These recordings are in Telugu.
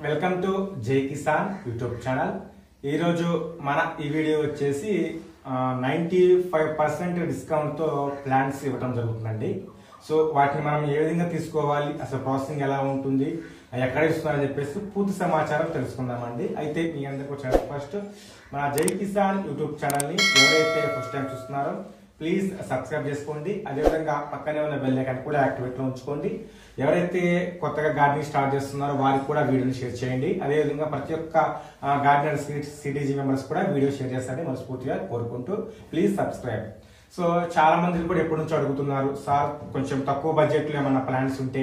వెల్కమ్ టు జై కిసాన్ యూట్యూబ్ ఛానల్ ఈరోజు మన ఈ వీడియో వచ్చేసి నైంటీ ఫైవ్ పర్సెంట్ డిస్కౌంట్తో ప్లాన్స్ ఇవ్వడం జరుగుతుందండి సో వాటిని మనం ఏ విధంగా తీసుకోవాలి అసలు ప్రాసెసింగ్ ఎలా ఉంటుంది ఎక్కడ ఇస్తున్నారని చెప్పేసి పూర్తి సమాచారం తెలుసుకుందామండి అయితే మీ అందరికి వచ్చిన ఫస్ట్ మన జై కిసాన్ యూట్యూబ్ ఛానల్ని ఎవరైతే ఫస్ట్ టైం చూస్తున్నారో ప్లీజ్ సబ్స్క్రైబ్ చేసుకోండి అదేవిధంగా పక్కనే ఉన్న బెల్ ఐకాన్ కూడా యాక్టివేట్లో ఉంచుకోండి ఎవరైతే కొత్తగా గార్డెనింగ్ స్టార్ట్ చేస్తున్నారో వారికి కూడా వీడియోని షేర్ చేయండి అదేవిధంగా ప్రతి ఒక్క గార్డెనర్ సిటీజీ మెంబర్స్ కూడా వీడియో షేర్ చేస్తారని మనస్ఫూర్తిగా కోరుకుంటూ ప్లీజ్ సబ్స్క్రైబ్ సో చాలా మంది కూడా ఎప్పటి నుంచో అడుగుతున్నారు సార్ కొంచెం తక్కువ బడ్జెట్లో ఏమన్నా ప్లాన్స్ ఉంటే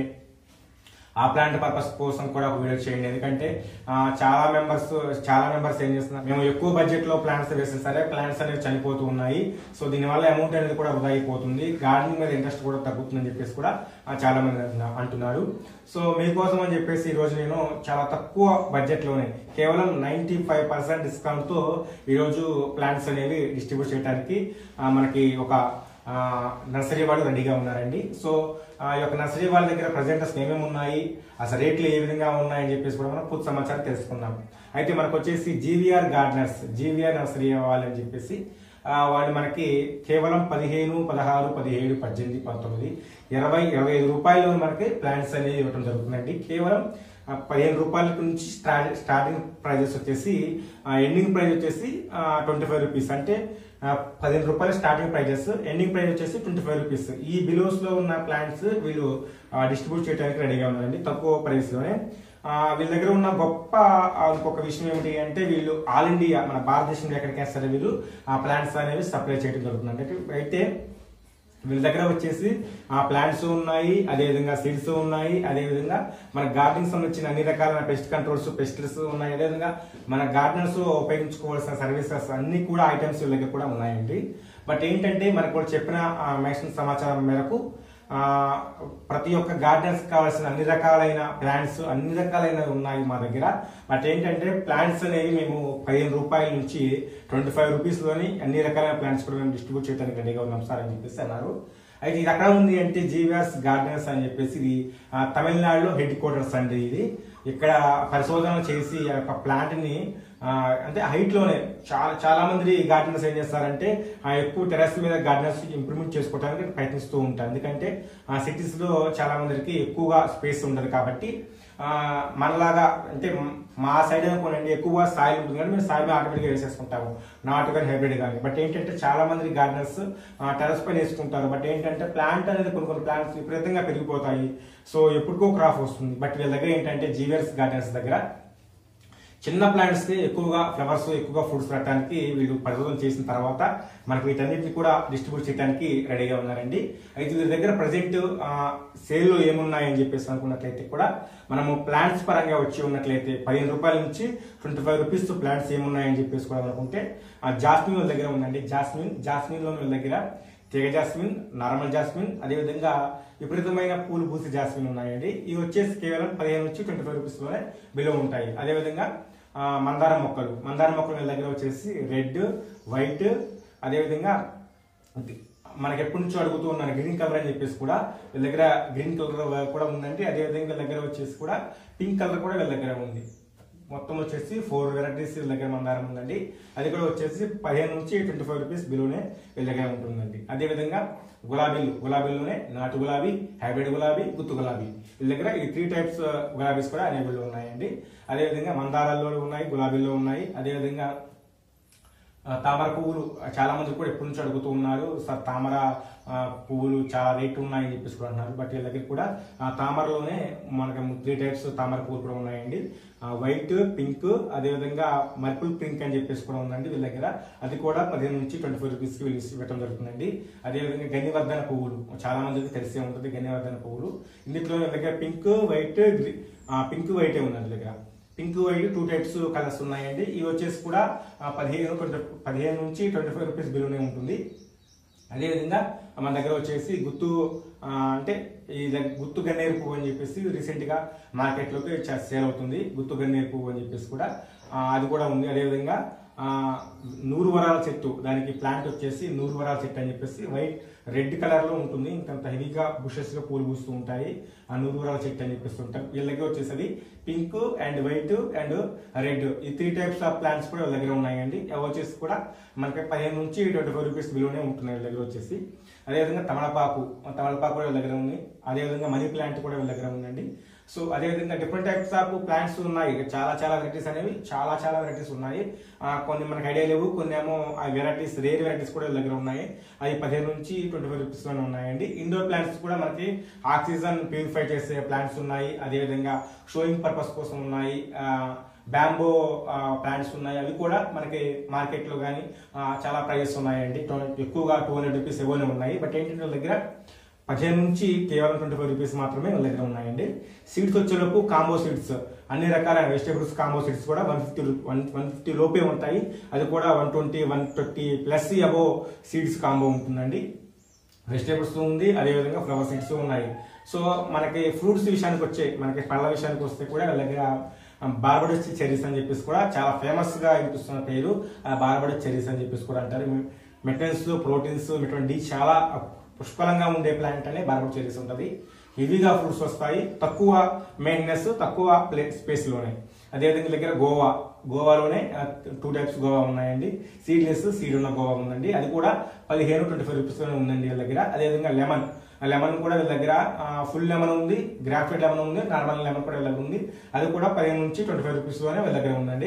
ఆ ప్లాంట్ పర్పస్ కోసం కూడా ఒక వీడియో చేయండి ఎందుకంటే ఆ, చాలా మెంబర్స్ చాలా మెంబర్స్ ఏం చేస్తున్నారు మేము ఎక్కువ బడ్జెట్ లో ప్లాంట్స్ వేస్తే సరే ప్లాంట్స్ అనేవి చనిపోతూ ఉన్నాయి సో దీనివల్ల అమౌంట్ అనేది కూడా వృధా అయిపోతుంది గార్డెనింగ్ మీద ఇంట్రెస్ట్ కూడా తగ్గుతుందని చెప్పేసి కూడా ఆ, చాలా మంది అంటున్నా- అంటున్నారు సో మీకోసం అని చెప్పేసి ఈ రోజు నేను చాలా తక్కువ బడ్జెట్ లోనే కేవలం నైన్టీ ఫైవ్ పర్సెంట్ డిస్కౌంట్ తో ఈ రోజు ప్లాంట్స్ అనేవి డిస్ట్రిబ్యూట్ చేయడానికి ఆ, మనకి ఒక ఆ, నర్సరీ వాళ్ళు రెడీగా ఉన్నారండి సో ఆ యొక్క నర్సరీ వాళ్ళ దగ్గర ప్రజెంట్ అసలు ఏమేమి ఉన్నాయి అసలు రేట్లు ఏ విధంగా ఉన్నాయని చెప్పేసి కూడా మనం పూర్తి సమాచారం తెలుసుకుందాం అయితే మనకు వచ్చేసి జీవీఆర్ గార్డెనర్స్ జీవీఆర్ నర్సరీ వాళ్ళని చెప్పేసి ఆ, వాళ్ళు మనకి కేవలం పదిహేను పదహారు పదిహేడు పద్దెనిమిది పంతొమ్మిది ఇరవై ఇరవై ఐదు రూపాయలు మనకి ప్లాన్స్ అనేది ఇవ్వడం జరుగుతుందండి కేవలం ఆ, పదిహేను రూపాయల నుంచి స్టార్ట్ స్టార్టింగ్ ప్రైజెస్ వచ్చేసి ఎండింగ్ ప్రైస్ వచ్చేసి ట్వంటీ ఫైవ్ రూపీస్ అంటే ఆ, పదిహేను రూపాయలు స్టార్టింగ్ ప్రైజెస్ ఎండింగ్ ప్రైస్ వచ్చేసి ట్వంటీ ఫైవ్ రూపీస్ ఈ బిలోస్ లో ఉన్న ప్లాంట్స్ వీళ్ళు డిస్ట్రిబ్యూట్ చేయడానికి రెడీగా ఉన్నారండి తక్కువ ప్రైస్ లోనే ఆ, వీళ్ళ దగ్గర ఉన్న గొప్ప ఆ, ఇంకొక విషయం ఏమిటి అంటే వీళ్ళు ఆల్ ఇండియా మన భారతదేశంలో ఎక్కడికైనా సరే వీళ్ళు ఆ ప్లాంట్స్ అనేవి సప్లై చేయడం జరుగుతుంది అంటే అయితే వీళ్ళ దగ్గర వచ్చేసి ఆ ప్లాంట్స్ ఉన్నాయి అదేవిధంగా సీడ్స్ ఉన్నాయి అదేవిధంగా మన గార్డెనింగ్ సంబంధించిన అన్ని రకాలైన పెస్ట్ కంట్రోల్స్ పెస్టిల్స్ ఉన్నాయి అదేవిధంగా మన గార్డెనర్స్ ఉపయోగించుకోవాల్సిన సర్వీసెస్ అన్ని కూడా ఐటమ్స్ వీళ్ళ దగ్గర కూడా ఉన్నాయండి బట్ ఏంటంటే మనకు కూడా చెప్పిన మెన్షన్ సమాచారం మేరకు ఆ, ప్రతి ఒక్క గార్డెన్స్ కావాల్సిన అన్ని రకాలైన ప్లాంట్స్ అన్ని రకాలైన ఉన్నాయి మా దగ్గర బట్ ఏంటంటే ప్లాంట్స్ అనేవి మేము పదిహేను రూపాయల నుంచి ట్వంటీ ఫైవ్ రూపీస్ లోని అన్ని రకాలైన ప్లాంట్స్ కూడా మేము డిస్ట్రిబ్యూట్ చేయడానికి రెడీగా ఉన్నాం సార్ అని చెప్పేసి అన్నారు అయితే ఇది ఎక్కడ ఉంది అంటే జీవియాస్ గార్డెన్స్ అని చెప్పేసి ఇది ఆ, తమిళనాడులో హెడ్ క్వార్టర్స్ అండి ఇది ఇక్కడ పరిశోధన చేసి ఆ యొక్క ప్లాంట్ ని ఆ, అంటే హైట్ లోనే చాలా చాలా మంది గార్డెనర్స్ ఏం చేస్తారంటే ఆ ఎక్కువ టెరస్ మీద గార్డెనర్స్ ఇంప్రూవ్మెంట్ చేసుకోవడానికి ప్రయత్నిస్తూ ఉంటారు ఎందుకంటే ఆ సిటీస్ లో చాలా మందికి ఎక్కువగా స్పేస్ ఉండదు కాబట్టి ఆ, మనలాగా అంటే మా సైడ్ అనుకోండి ఎక్కువ సాయిల్ ఉంటుంది కానీ మేము సాయిల్ ఆటోమేటిక్గా వేసేసుకుంటాము నాటు కానీ హైబ్రిడ్ కానీ బట్ ఏంటంటే చాలా మంది గార్డెనర్స్ టెరస్ పైన వేసుకుంటారు బట్ ఏంటంటే ప్లాంట్ అనేది కొన్ని కొన్ని ప్లాంట్స్ విపరీతంగా పెరిగిపోతాయి సో ఎప్పటికో క్రాప్ వస్తుంది బట్ వీళ్ళ దగ్గర ఏంటంటే జీవియర్స్ గార్డెనర్స్ దగ్గర చిన్న ప్లాంట్స్ కి ఎక్కువగా ఫ్లవర్స్ ఎక్కువగా ఫ్రూట్స్ పెట్టడానికి వీళ్ళు పరిశోధన చేసిన తర్వాత మనకి వీటన్నిటిని కూడా డిస్ట్రిబ్యూట్ చేయడానికి రెడీగా ఉన్నారండి అయితే వీళ్ళ దగ్గర ప్రజెంట్ సేల్ లో ఏమున్నాయని చెప్పేసి అనుకున్నట్లయితే కూడా మనము ప్లాంట్స్ పరంగా వచ్చి ఉన్నట్లయితే పదిహేను రూపాయల నుంచి ట్వంటీ ఫైవ్ రూపీస్ ప్లాంట్స్ ఏమున్నాయని చెప్పేసి కూడా అనుకుంటే ఆ జాస్మిన్ వాళ్ళ దగ్గర ఉందండి జాస్మిన్ జాస్మిన్ లో వీళ్ళ దగ్గర తీగ జాస్మిన్ నార్మల్ జాస్మిన్ అదేవిధంగా విపరీతమైన పూలు పూసి జాస్మిన్ ఉన్నాయండి ఇవి వచ్చేసి కేవలం పదిహేను నుంచి ట్వంటీ ఫైవ్ రూపీస్ లోనే బిలో ఉంటాయి అదేవిధంగా ఆ, మందారం మొక్కలు మందారం మొక్కలు వీళ్ళ దగ్గర వచ్చేసి రెడ్ వైట్ అదేవిధంగా మనకి ఎప్పటి నుంచో అడుగుతూ ఉన్నాను గ్రీన్ కలర్ అని చెప్పేసి కూడా వీళ్ళ దగ్గర గ్రీన్ కలర్ కూడా ఉందండి అదేవిధంగా వీళ్ళ దగ్గర వచ్చేసి కూడా పింక్ కలర్ కూడా వీళ్ళ దగ్గర ఉంది మొత్తం వచ్చేసి ఫోర్ వెరైటీస్ వీళ్ళ దగ్గర మందారం ఉందండి అది కూడా వచ్చేసి పదిహేను నుంచి ట్వంటీ ఫైవ్ రూపీస్ బిలోనే వీళ్ళ దగ్గర ఉంటుందండి అదేవిధంగా గులాబీలు గులాబీలోనే నాటు గులాబీ హైబ్రిడ్ గులాబీ గుత్తు గులాబీ వీళ్ళ దగ్గర ఈ త్రీ టైప్స్ గులాబీస్ కూడా అనేబుల్ ఉన్నాయండి అదేవిధంగా మందారాల్లో ఉన్నాయి గులాబీల్లో ఉన్నాయి అదేవిధంగా ఆ, తామర పువ్వులు చాలా మంది కూడా ఎప్పటి నుంచి అడుగుతూ ఉన్నారు సార్ తామర ఆ, పువ్వులు చాలా రేట్ ఉన్నాయని చెప్పేసి కూడా అన్నారు బట్ వీళ్ళ దగ్గర కూడా ఆ, తామరలోనే మనకి త్రీ టైప్స్ తామర పువ్వులు కూడా ఉన్నాయండి ఆ, వైట్ పింక్ అదేవిధంగా మర్పుల్ పింక్ అని చెప్పేసి కూడా ఉందండి వీళ్ళ దగ్గర అది కూడా పదిహేను నుంచి ట్వంటీ ఫైవ్ రూపీస్ కి వీళ్ళు ఇవ్వడం జరుగుతుందండి అదేవిధంగా గన్నివర్ధన పువ్వులు చాలా మందికి తెలిసే ఉంటుంది గన్నివర్ధన పువ్వులు ఇందులో వీళ్ళ దగ్గర పింక్ వైట్ గ్రీ- ఆ, పింక్ వైటే ఉందండి వీళ్ళ దగ్గర pink white two types colours ఉన్నాయండి ఇవి వచ్చేసి కూడా ఆ, పదిహేను ట్వంటీ పదిహేను నుంచి ట్వంటీ ఫైవ్ రూపీస్ బిలోనే ఉంటుంది అదేవిధంగా మన దగ్గర వచ్చేసి గుత్తు ఆ, అంటే ఈ దగ్గ- గుత్తు గన్నేరు పువ్వు అని చెప్పేసి రీసెంట్ గా మార్కెట్ లోకి సేల్ అవుతుంది గుత్తు గన్నేరు పువ్వు అని చెప్పేసి కూడా ఆ, అది కూడా ఉంది అదేవిధంగా ఆ, నూరు వరాల చెట్టు దానికి ప్లాంట్ వచ్చేసి నూరు వరాల చెట్టు అని చెప్పేసి వైట్ రెడ్ కలర్ లో ఉంటుంది ఇంకంత హెవీగా బుషెస్ గా పూలు పూస్తూ ఉంటాయి ఆ నూరు వరాల చెట్టు అని చెప్పేసి ఉంటాం వీళ్ళ దగ్గర వచ్చేసి pink and white and red ఈ త్రీ టైప్స్ ఆఫ్ ప్లాంట్స్ కూడా వీళ్ళ దగ్గర ఉన్నాయండి అవి వచ్చేసి కూడా మనకి పదిహేను నుంచి ట్వంటీ ఫైవ్ రూపీస్ విలువనే ఉంటున్నాయి వీళ్ళ దగ్గర వచ్చేసి అదేవిధంగా తమలపాకు తమలపాకు కూడా వీళ్ళ దగ్గర ఉంది అదేవిధంగా మనీ ప్లాంట్ కూడా వీళ్ళ దగ్గర ఉందండి సో అదేవిధంగా డిఫరెంట్ టైప్స్ ఆఫ్ ప్లాంట్స్ ఉన్నాయి ఇక చాలా చాలా వెరైటీస్ అనేవి చాలా చాలా వెరైటీస్ ఉన్నాయి ఆ, కొన్ని మనకి ఐడియా లేవు కొన్ని ఏమో ఆ వెరైటీస్ రేర్ వెరైటీస్ కూడా వీళ్ళ దగ్గర ఉన్నాయి అవి పదిహేను నుంచి ట్వంటీ ఫైవ్ రూపీస్ లోనే ఉన్నాయండి ఇండోర్ ప్లాంట్స్ కూడా మనకి ఆక్సిజన్ ప్యూరిఫై చేసే ప్లాంట్స్ ఉన్నాయి అదేవిధంగా షోయింగ్ పర్పస్ కోసం ఉన్నాయి బ్యాంబో ప్లాంట్స్ ఉన్నాయి అవి కూడా మనకి మార్కెట్ లో కానీ చాలా ప్రైజెస్ ఉన్నాయండి టో- ఎక్కువగా టూ హండ్రెడ్ రూపీస్ ఎవోనే ఉన్నాయి బట్ ఏంటంటే వాళ్ళ దగ్గర పదిహేను నుంచి కేవలం ట్వంటీ ఫైవ్ రూపీస్ మాత్రమే వాళ్ళ దగ్గర ఉన్నాయండి సీడ్స్ వచ్చేలోపు కాంబో సీడ్స్ అన్ని రకాల వెజిటేబుల్స్ కాంబో సీడ్స్ కూడా one fifty one one fifty లోపే ఉంటాయి అది కూడా one twenty one twenty plus అబో సీడ్స్ కాంబో ఉంటుందండి వెజిటేబుల్స్ ఉంది అదేవిధంగా ఫ్లవర్ సీడ్స్ ఉన్నాయి సో మనకి ఫ్రూట్స్ విషయానికి వచ్చే మనకి పళ్ళ విషయానికి వస్తే కూడా వీళ్ళ దగ్గర బార్బడస్ చెరీస్ అని చెప్పేసి కూడా చాలా ఫేమస్ గా వినిపిస్తున్న పేరు బార్బడస్ చెరీస్ అని చెప్పేసి కూడా అంటారు మెటన్స్ ప్రోటీన్స్ విటమిన్ డి చాలా పుష్కలంగా ఉండే ప్లాంట్ అనే బార్బడస్ చెరీస్ ఉంటుంది హెవీగా ఫ్రూట్స్ వస్తాయి తక్కువ మెయింటెనెన్స్ తక్కువ ప్లేట్ స్పేస్ లోనే అదేవిధంగా దగ్గర గోవా గోవాలోనే టూ టైప్స్ గోవా ఉన్నాయండి సీడ్లెస్ సీడ్ ఉన్న గోవా ఉందండి అది కూడా పదిహేను ట్వంటీ ఫైవ్ రూపీస్ లోనే ఉందండి వీళ్ళ దగ్గర అదేవిధంగా లెమన్ లెమన్ కూడా వీళ్ళ దగ్గర ఫుల్ లెమన్ ఉంది గ్రాఫైడ్ లెమన్ ఉంది నార్మల్ లెమన్ కూడా వీళ్ళ దగ్గర ఉంది అది కూడా పదిహేను నుంచి ట్వంటీ ఫైవ్ రూపీస్ లోనే వీళ్ళ దగ్గర ఉందండి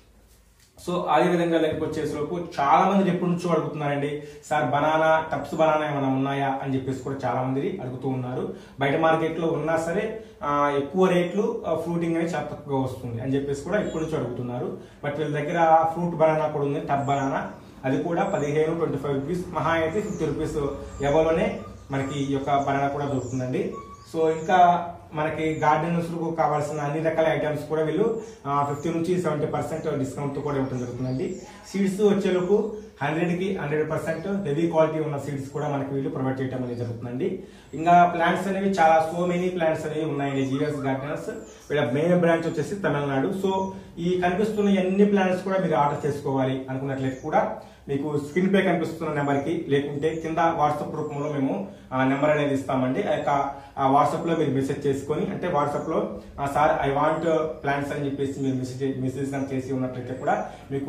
సో అదే విధంగా దగ్గరికి వచ్చేసరికి చాలా మంది ఎప్పటి నుంచో అడుగుతున్నారండి సార్ బనానా టప్స్ బనానా ఏమైనా ఉన్నాయా అని చెప్పేసి కూడా చాలా మంది అడుగుతూ ఉన్నారు బయట మార్కెట్ లో ఉన్నా సరే ఆ, ఎక్కువ రేట్లు ఫ్రూటింగ్ అనేది చాలా తక్కువగా వస్తుంది అని చెప్పేసి కూడా ఎప్పటి నుంచో అడుగుతున్నారు బట్ వీళ్ళ దగ్గర ఫ్రూట్ బనానా కూడా ఉంది టబ్ బనానా అది కూడా పదిహేను ట్వంటీ ఫైవ్ రూపీస్ మహా అయితే ఫిఫ్టీ రూపీస్ ఎవలోనే మనకి ఈ యొక్క బనానా కూడా దొరుకుతుందండి సో ఇంకా మనకి గార్డెనర్స్ కు కావాల్సిన అన్ని రకాల ఐటమ్స్ కూడా వీళ్ళు ఫిఫ్టీ నుంచి సెవెంటీ పర్సెంట్ డిస్కౌంట్ తో కూడా ఇవ్వడం జరుగుతుందండి సీడ్స్ వచ్చేలోపు హండ్రెడ్ కి హండ్రెడ్ పర్సెంట్ హెవీ క్వాలిటీ ఉన్న సీడ్స్ కూడా మనకి వీళ్ళు ప్రొవైడ్ చేయడం అనేది జరుగుతుందండి ఇంకా ప్లాంట్స్ అనేవి చాలా సో మెనీ ప్లాంట్స్ అనేవి ఉన్నాయండి జీవిఎస్ గార్డెనర్స్ వీళ్ళ మెయిన్ బ్రాంచ్ వచ్చేసి తమిళనాడు సో ఈ కనిపిస్తున్న అన్ని ప్లాంట్స్ కూడా మీరు ఆర్డర్ చేసుకోవాలి అనుకున్నట్లయితే కూడా మీకు స్క్రీన్ పే కనిపిస్తున్న నెంబర్ కి లేకుంటే కింద వాట్సాప్ రూపంలో మేము ఆ నెంబర్ అనేది ఇస్తామండి ఆ యొక్క వాట్సాప్ లో మీరు మెసేజ్ చేసుకొని అంటే వాట్సాప్ లో సార్ ఐ వాంట్ ప్లాన్స్ అని చెప్పేసి మీరు మెసేజ్ మెసేజ్ కనుక చేసి ఉన్నట్లయితే కూడా మీకు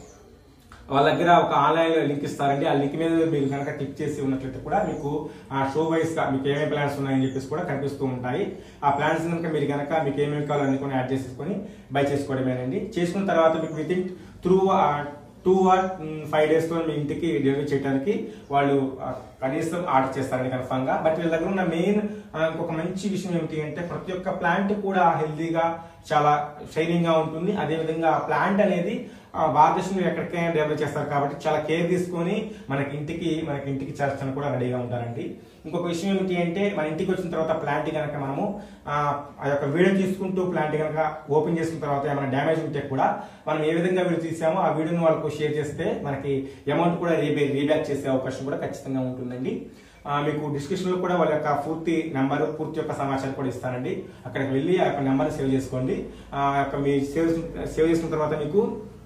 వాళ్ళ దగ్గర ఒక ఆన్లైన్ లింక్ ఇస్తారండి ఆ లింక్ మీద మీరు కనుక క్లిక్ చేసి ఉన్నట్లయితే కూడా మీకు ఆ షో వైస్ గా మీకు ఏమేమి ప్లాన్స్ ఉన్నాయని చెప్పేసి కూడా కనిపిస్తూ ఉంటాయి ఆ ప్లాన్స్ కనుక మీరు కనుక మీకు ఏమేమి కావాలో అన్ని కొన్ని యాడ్ చేసేసుకొని బై చేసుకోవడమేనండి చేసుకున్న తర్వాత మీకు within three two or five days లో మీ ఇంటికి డెలివరీ చేయడానికి వాళ్ళు ఆ, కనీసం ఆర్డర్ చేస్తారండి కన్ఫర్మ్ గా బట్ వీళ్ళ దగ్గర ఉన్న మెయిన్ ఇంకొక మంచి విషయం ఏమిటి అంటే ప్రతి ఒక్క ప్లాంట్ కూడా హెల్దీగా చాలా షైనింగ్ గా ఉంటుంది అదే విధంగా ఆ ప్లాంట్ అనేది ఆ, భారతదేశంలో ఎక్కడికైనా డెవలప్ చేస్తారు కాబట్టి చాలా కేర్ తీసుకొని మనకి ఇంటికి మనకి ఇంటికి చేర్చడానికి కూడా రెడీగా ఉంటారండి ఇంకొక విషయం ఏమిటి అంటే మన ఇంటికి వచ్చిన తర్వాత ప్లాంట్ కనుక మనము ఆ ఆ యొక్క వీడియో తీసుకుంటూ ప్లాంట్ కనుక ఓపెన్ చేసుకున్న తర్వాత ఏమైనా డ్యామేజ్ ఉంటే కూడా మనం ఏ విధంగా వీడియో తీసామో ఆ వీడియోని వాళ్ళకు షేర్ చేస్తే మనకి అమౌంట్ కూడా రీబే రీబ్యాక్ చేసే అవకాశం కూడా ఖచ్చితంగా ఉంటుందండి ఆ, మీకు డిస్క్రిప్షన్ లో కూడా వాళ్ళ యొక్క పూర్తి నెంబర్ పూర్తి యొక్క సమాచారం కూడా ఇస్తానండి అక్కడికి వెళ్ళి ఆ యొక్క నెంబర్ సేవ్ చేసుకోండి ఆ యొక్క మీ సేవ్ సేవ్ చేసుకున్న తర్వాత మీకు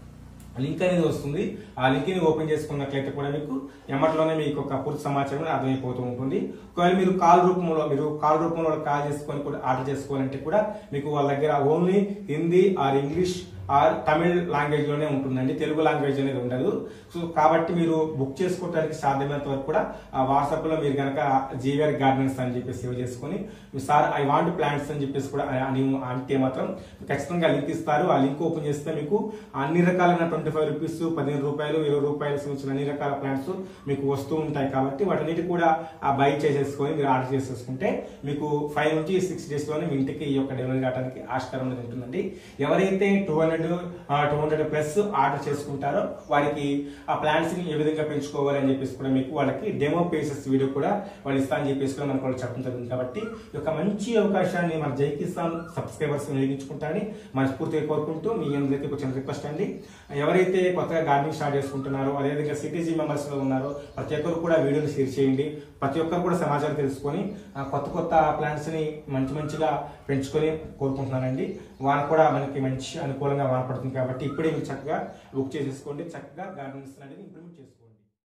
లింక్ అనేది వస్తుంది ఆ లింక్ ని ఓపెన్ చేసుకున్నట్లయితే కూడా మీకు ఎమ్మట్లోనే మీకు ఒక పూర్తి సమాచారం అనేది అర్థమైపోతూ ఉంటుంది ఒకవేళ మీరు కాల్ రూపంలో మీరు కాల్ రూపంలో కాల్ చేసుకొని కూడా ఆర్డర్ చేసుకోవాలంటే కూడా మీకు వాళ్ళ దగ్గర only Hindi or English or Tamil language లోనే ఉంటుందండి తెలుగు లాంగ్వేజ్ అనేది ఉండదు సో కాబట్టి మీరు బుక్ చేసుకోవడానికి సాధ్యమైనంత వరకు కూడా ఆ వాట్సాప్ లో మీరు కనుక జీవిఆర్ గార్డెన్స్ అని చెప్పేసి సేవ్ చేసుకొని మీ సార్ ఐ వాంట్ ప్లాంట్స్ అని చెప్పేసి కూడా అని అంటే మాత్రం ఖచ్చితంగా లింక్ ఇస్తారు ఆ లింక్ ఓపెన్ చేస్తే మీకు అన్ని రకాలైన ట్వంటీ ఫైవ్ రూపీస్ పదిహేను రూపాయలు ఇరవై రూపాయలు సంబంధించిన అన్ని రకాల ప్లాంట్స్ మీకు వస్తూ ఉంటాయి కాబట్టి వాటిని కూడా ఆ బై చేసేసుకొని మీరు ఆర్డర్ చేసేసుకుంటే మీకు ఫైవ్ నుంచి సిక్స్ డేస్ లోనే మీ ఇంటికి ఈ యొక్క డెలివరీ కావడానికి ఆస్కారం అనేది ఉంటుందండి ఎవరైతే two hundred two hundred plus order చేసుకుంటారో వారికి ఆ ప్లాన్స్ ని ఏ విధంగా పెంచుకోవాలి అని చెప్పేసి కూడా మీకు వాళ్ళకి డెమో పేసెస్ వీడియో కూడా వాళ్ళు ఇస్తా అని చెప్పేసి కూడా మనకు వాళ్ళు చెప్పడం జరిగింది కాబట్టి ఈ యొక్క మంచి అవకాశాన్ని మన జై కిసాన్ సబ్స్క్రైబర్స్ వినియోగించుకుంటారని మనస్ఫూర్తిగా కోరుకుంటూ మీ అందరికీ ఒక చిన్న రిక్వెస్ట్ అండి ఎవరైతే కొత్తగా గార్డెనింగ్ స్టార్ట్ చేసుకుంటున్నారో అదేవిధంగా సిటీజీ మెంబర్స్ లో ఉన్నారో ప్రతి ఒక్కరు కూడా వీడియోని షేర్ చేయండి ప్రతి ఒక్కరు కూడా సమాచారం తెలుసుకొని ఆ, కొత్త కొత్త ప్లాంట్స్ ని మంచి మంచిగా పెంచుకొని కోరుకుంటున్నానండి వాన కూడా మనకి మంచి అనుకూలంగా వాన పడుతుంది కాబట్టి ఇప్పుడే మీరు చక్కగా బుక్ చేసేసుకోండి చక్కగా గార్డెన్స్ అనేది ఇంప్లిమెంట్ చేసుకోండి